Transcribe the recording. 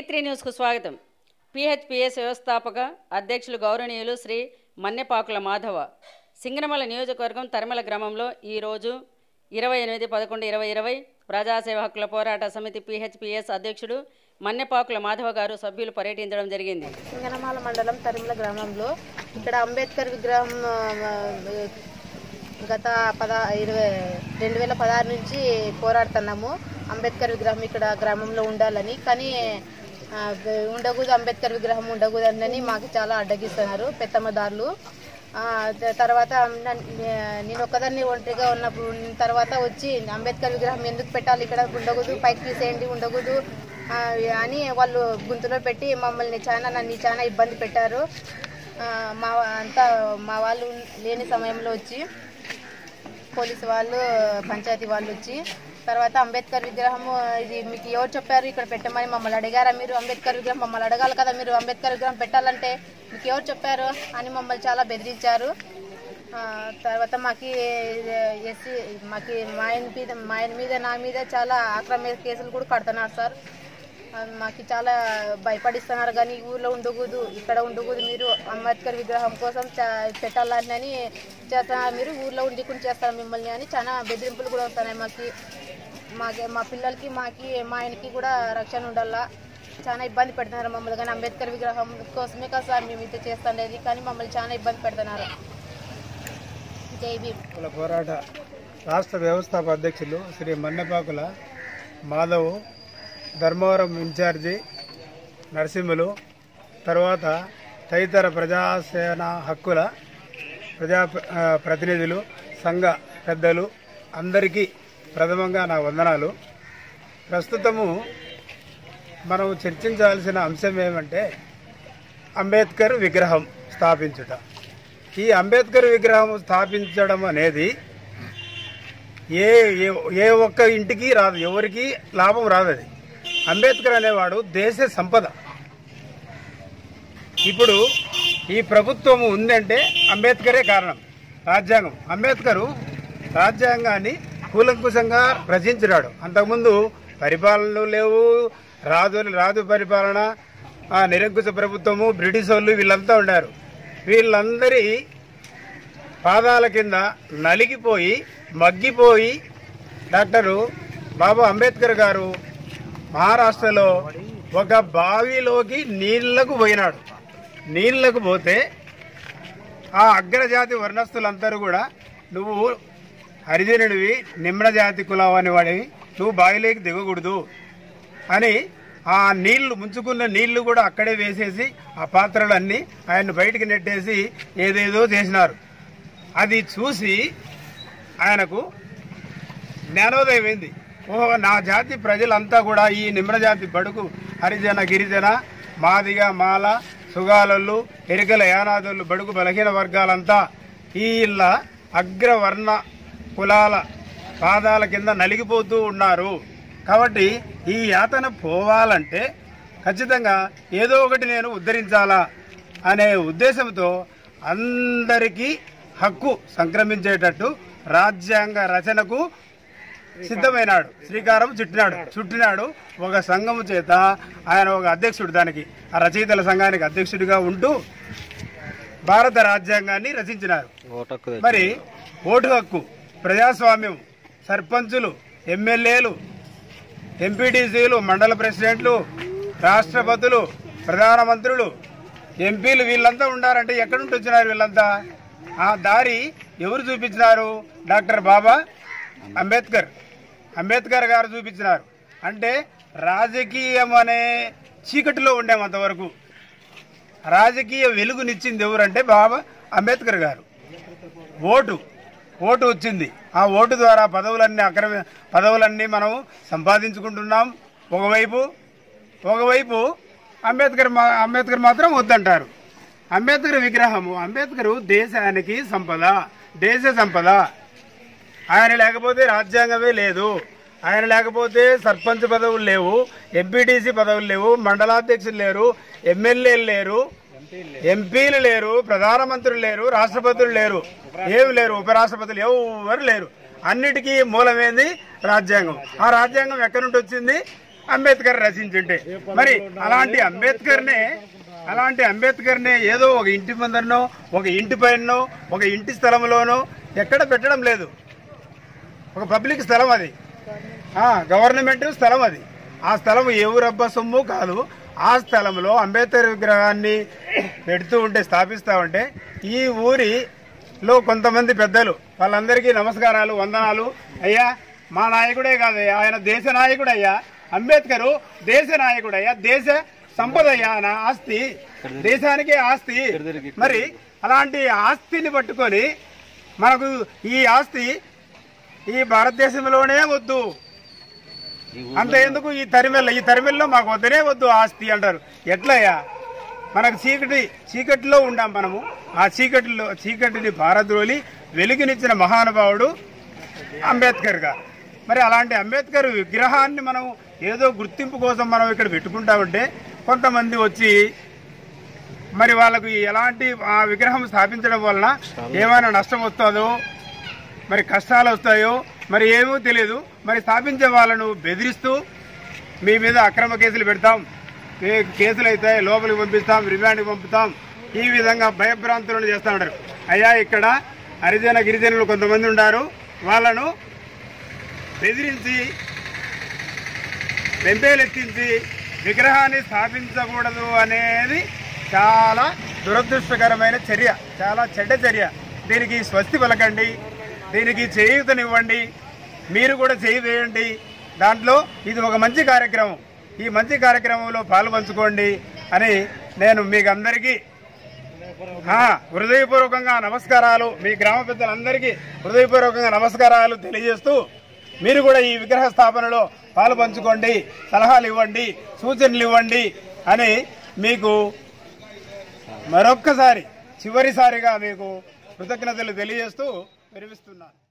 three న్యూస్కు స్వాగతం పిహెచ్పిఎస్ వ్యవస్థాపక అధ్యక్షులు గౌరవనీయులు శ్రీ మన్నెపాకుల మాధవ సింగనమల నియోజకవర్గం తరిమల గ్రామంలో ఈరోజు ఇరవై ఎనిమిది పదకొండు ఇరవై ఇరవై ప్రజాసేవ హక్కుల పోరాట సమితి పిహెచ్పిఎస్ అధ్యక్షుడు మన్నెపాకుల మాధవ గారు సభ్యులు పర్యటించడం జరిగింది సింగనమాల మండలం తరిమల గ్రామంలో ఇక్కడ అంబేద్కర్ విగ్రహం ఆ, గత పద ఇరవై రెండు వేల పదహారు నుంచి పోరాడుతున్నాము అంబేద్కర్ విగ్రహం ఇక్కడ గ్రామంలో ఉండాలని కానీ ఆ, ఉండకూడదు అంబేద్కర్ విగ్రహం ఉండకూడదని మాకు చాలా అడ్డగిస్తున్నారు పెత్తమ్మదారులు ఆ, త- తర్వాత నన్- నేను ఒక్కదాన్ని ఒంటరిగా ఉన్నప్పుడు ఉన్న తర్వాత వచ్చి అంబేద్కర్ విగ్రహం ఎందుకు పెట్టాలి ఇక్కడ ఉండకూడదు పైకి తీసేయండి ఉండకూడదు ఆ, అని వాళ్ళు గుంతులో పెట్టి మమ్మల్ని చాలా నన్ను చాలా ఇబ్బంది పెట్టారు ఆ, మా అంతా మా వాళ్ళు లేని సమయంలో వచ్చి పోలీసు వాళ్ళు పంచాయతీ వాళ్ళు వచ్చి తర్వాత అంబేద్కర్ విగ్రహము ఇది మీకు ఎవరు చెప్పారు ఇక్కడ పెట్టమని మమ్మల్ని అడిగారా మీరు అంబేద్కర్ విగ్రహం మమ్మల్ని అడగాలి కదా మీరు అంబేద్కర్ విగ్రహం పెట్టాలంటే మీకు ఎవరు చెప్పారు అని మమ్మల్ని చాలా బెదిరించారు ఆ, తర్వాత మాకి ఎస్సీ మాకి మా ఆయన మీద మా ఆయన మీద నా మీద చాలా ఆక్రమ కేసులు కూడా కడుతున్నారు సార్ ఆ, మాకు చాలా భయపడిస్తున్నారు కానీ ఈ ఊర్లో ఉండకూడదు ఇక్కడ ఉండకూడదు మీరు అంబేద్కర్ విగ్రహం కోసం చ- పెట్టాలని చేస్తున్నారు మీరు ఊర్లో ఉండకుండా చేస్తారు మిమ్మల్ని అని చాలా బెదిరింపులు కూడా వస్తున్నాయి మాకు మాకి మా పిల్లలకి మాకి మా ఆయనకి కూడా రక్షణ ఉండాలా చాలా ఇబ్బంది పెడుతున్నారు మమ్మల్ని కానీ అంబేద్కర్ విగ్రహం కోసమే కదా సార్ మేము ఇది చేస్తుండేది కానీ మమ్మల్ని చాలా ఇబ్బంది పెడుతున్నారు జై భీమ్ కుల పోరాట రాష్ట్ర వ్యవస్థాపక అధ్యక్షులు శ్రీ మన్నెపాకుల మాధవ్ ధర్మవరం ఇన్ఛార్జి నరసింహులు తర్వాత తదితర ప్రజాసేన హక్కుల ప్రజా ఆ, ప్రతినిధులు సంఘ పెద్దలు అందరికీ ప్రథమంగా నా వందనాలు ప్రస్తుతము మనం చర్చించాల్సిన అంశం ఏమంటే అంబేద్కర్ విగ్రహం స్థాపించుట ఈ అంబేద్కర్ విగ్రహం స్థాపించడం అనేది ఏ ఏ- ఏ ఒక్క ఇంటికి రాదు ఎవరికి లాభం రాదు అది అంబేద్కర్ అనేవాడు దేశ సంపద ఇప్పుడు ఈ ప్రభుత్వం ఉందంటే అంబేద్కరే కారణం రాజ్యాంగం అంబేద్కరు రాజ్యాంగాన్ని కూలంకుశంగా రచించినాడు అంతకుముందు పరిపాలనలు లేవు రాజు రాజు పరిపాలన ఆ నిరంకుశ ప్రభుత్వము బ్రిటిష్ వాళ్ళు వీళ్ళంతా ఉన్నారు వీళ్ళందరి పాదాల కింద నలిగిపోయి మగ్గిపోయి డాక్టరు బాబా అంబేద్కర్ గారు మహారాష్ట్రలో ఒక బావిలోకి నీళ్లకు పోయినాడు నీళ్లకు పోతే ఆ అగ్రజాతి వర్ణస్థులందరూ కూడా నువ్వు హరిజనుడివి నిమ్న జాతి కులం అని వాడివి నువ్వు బావిలోకి దిగకూడదు అని ఆ నీళ్లు ముంచుకున్న నీళ్లు కూడా అక్కడే వేసేసి ఆ పాత్రలన్నీ ఆయన బయటికి నెట్టేసి ఏదేదో చేసినారు అది చూసి ఆయనకు జ్ఞానోదయం అయింది ఓహో నా జాతి ప్రజలంతా కూడా ఈ నిమ్న జాతి బడుగు హరిజన గిరిజన మాదిగ మాల సుగాలళ్ళు ఎరికల యానాదులు బడుగు బలహీన వర్గాలంతా ఈ ఇళ్ళ అగ్రవర్ణ కులాల పాదాల కింద నలిగిపోతూ ఉన్నారు కాబట్టి ఈ యాతన పోవాలంటే ఖచ్చితంగా ఏదో ఒకటి నేను ఉద్ధరించాలా అనే ఉద్దేశంతో అందరికీ హక్కు సంక్రమించేటట్టు రాజ్యాంగ రచనకు సిద్ధమైనాడు శ్రీకారం చుట్టినాడు చుట్టినాడు ఒక సంఘము చేత ఆయన ఒక అధ్యక్షుడు దానికి ఆ రచయితల సంఘానికి అధ్యక్షుడిగా ఉంటూ భారత రాజ్యాంగాన్ని రచించినారు మరి ఓటు హక్కు ప్రజాస్వామ్యం సర్పంచులు ఎమ్మెల్యేలు ఎంపీటీసీలు మండల ప్రెసిడెంట్లు రాష్ట్రపతులు ప్రధానమంత్రులు ఎంపీలు వీళ్ళంతా ఉండారంటే ఎక్కడి నుండి వచ్చినారు వీళ్ళంతా ఆ దారి ఎవరు చూపించినారు డాక్టర్ బాబా అంబేద్కర్ అంబేద్కర్ గారు చూపించినారు అంటే రాజకీయం అనే చీకటిలో ఉండాం అంతవరకు రాజకీయ వెలుగునిచ్చింది ఎవరంటే బాబా అంబేద్కర్ గారు ఓటు ఓటు వచ్చింది ఆ ఓటు ద్వారా పదవులన్నీ అక్రమ పదవులన్నీ మనం సంపాదించుకుంటున్నాం ఒకవైపు ఒకవైపు అంబేద్కర్ మా అంబేద్కర్ మాత్రం వద్దంటారు అంబేద్కర్ విగ్రహము అంబేద్కర్ దేశానికి సంపద దేశ సంపద ఆయన లేకపోతే రాజ్యాంగమే లేదు ఆయన లేకపోతే సర్పంచ్ పదవులు లేవు ఎంపీటీసీ పదవులు లేవు మండలాధ్యక్షులు లేరు ఎమ్మెల్యేలు లేరు ఎంపీలు లేరు ప్రధానమంత్రులు లేరు రాష్ట్రపతులు లేరు ఏమి లేరు ఉపరాష్ట్రపతులు ఎవరు లేరు అన్నిటికీ మూలమేంది రాజ్యాంగం ఆ రాజ్యాంగం ఎక్కడి నుండి వచ్చింది అంబేద్కర్ రచించుంటే మరి అలాంటి అంబేద్కర్నే అలాంటి అంబేద్కర్నే ఏదో ఒక ఇంటి ముందరనో ఒక ఇంటి పైనో ఒక ఇంటి స్థలంలోనో ఎక్కడ పెట్టడం లేదు ఒక పబ్లిక్ స్థలం అది ఆ, గవర్నమెంట్ స్థలం అది ఆ స్థలం ఏ ఊరబ్బా సొమ్ము కాదు ఆ స్థలంలో అంబేద్కర్ విగ్రహాన్ని పెడుతూ ఉంటే స్థాపిస్తా ఉంటే ఈ ఊరిలో కొంతమంది పెద్దలు వాళ్ళందరికీ నమస్కారాలు వందనాలు అయ్యా మా నాయకుడే కాదు ఆయన దేశ నాయకుడు అయ్యా అంబేద్కర్ దేశ నాయకుడు అయ్యా దేశ సంపద అయ్యా నా ఆస్తి దేశానికే ఆస్తి మరి అలాంటి ఆస్తిని పట్టుకొని మనకు ఈ ఆస్తి ఈ భారతదేశంలోనే వద్దు అంత ఎందుకు ఈ తరిమెల్ల ఈ తరిమెల్లో మాకు వద్దనే వద్దు ఆస్తి అంటారు ఎట్లయ్యా మనకు చీకటి చీకటిలో ఉండాం మనము ఆ చీకటిలో చీకటిని భారద్రోలి వెలుగునిచ్చిన మహానుభావుడు అంబేద్కర్ గారు మరి అలాంటి అంబేద్కర్ విగ్రహాన్ని మనం ఏదో గుర్తింపు కోసం మనం ఇక్కడ పెట్టుకుంటామంటే కొంతమంది వచ్చి మరి వాళ్ళకు ఎలాంటి ఆ విగ్రహం స్థాపించడం వలన ఏమైనా నష్టం వస్తుందో మరి కష్టాలు వస్తాయో మరి ఏమో తెలియదు మరి స్థాపించే వాళ్ళను బెదిరిస్తూ మీ మీద అక్రమ కేసులు పెడతాం ఏ కేసులు అవుతాయి లోపలికి పంపిస్తాం రిమాండ్కి పంపుతాం ఈ విధంగా భయభ్రాంతులను చేస్తూ ఉంటారు అయ్యా ఇక్కడ హరిజన గిరిజనులు కొంతమంది ఉన్నారు వాళ్ళను బెదిరించి వెంపేలెత్తించి విగ్రహాన్ని స్థాపించకూడదు అనేది చాలా దురదృష్టకరమైన చర్య చాలా చెడ్డ చర్య దీనికి స్వస్తి పలకండి దీనికి చేయూతనివ్వండి మీరు కూడా చేయి వేయండి దాంట్లో ఇది ఒక మంచి కార్యక్రమం ఈ మంచి కార్యక్రమంలో పాల్పంచుకోండి అని నేను మీకు అందరికీ ఆ, హృదయపూర్వకంగా నమస్కారాలు మీ గ్రామ పెద్దలందరికీ హృదయపూర్వకంగా నమస్కారాలు తెలియజేస్తూ మీరు కూడా ఈ విగ్రహ స్థాపనలో పాలు పంచుకోండి సలహాలు ఇవ్వండి సూచనలు ఇవ్వండి అని మీకు మరొక్కసారి చివరిసారిగా మీకు కృతజ్ఞతలు తెలియజేస్తూ విరమిస్తున్నాను